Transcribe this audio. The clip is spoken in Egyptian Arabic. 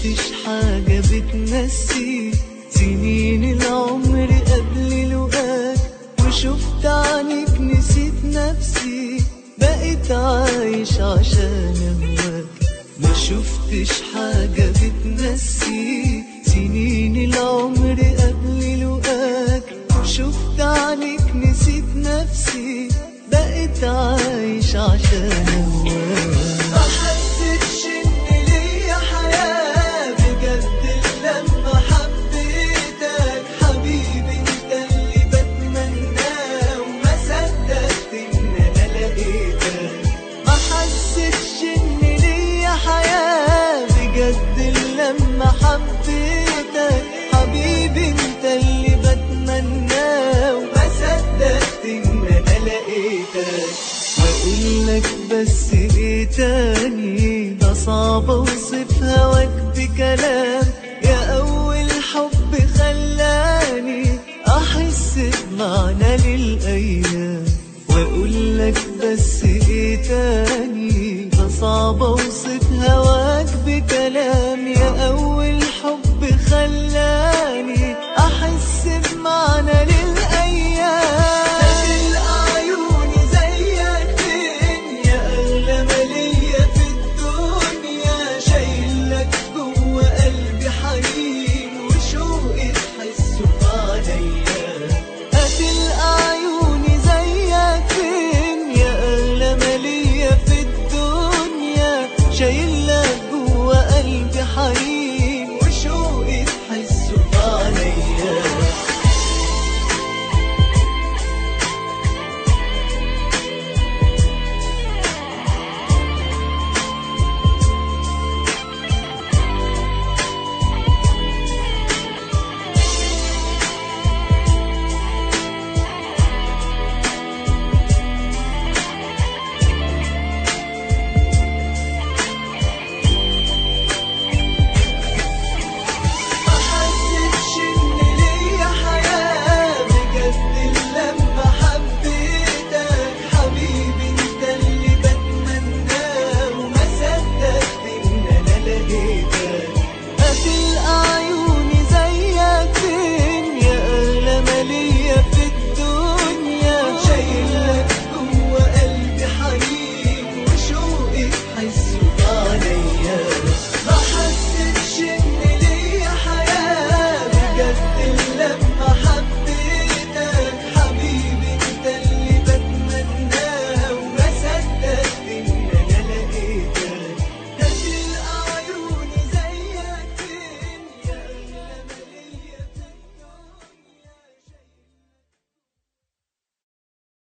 شفتش حاجة بتنسي سنين العمر قبل لقاك وشفت عنك نسيت نفسي بقيت عايش عشان أهواك ما شفتش حاجة بتنسي سنين العمر قبل لقاك شفت عنك نسيت نفسي بقيت عايش عشان أهواك ما حسيتش إن ليا حياة بجد لما حبيتك حبيبي انت اللي بتمناه وما صدقت ان انا لقيتك ما حسيتش ان ليا حياة بجد لما حبيتك حبيبي انت اللي بتمناه وما صدقت ان انا لقيتك واقول لك بس ايه تاني ده صعب اوصف هواك بكلام يا اول حب خلاني احس بمعنى للايام واقول لك بس ايه تاني ده صعب اوصف هواك بكلام يا اول حب خلاني احس بمعنى للايام تلقى عيوني زيك فين يا اغلى ما ليا في الدنيا شايلك جوه قلبي حنين وشوقي تحسه عليا هتلقى عيوني زيك فين يا اغلى ما ليا في الدنيا شايلك جوه قلبي حنين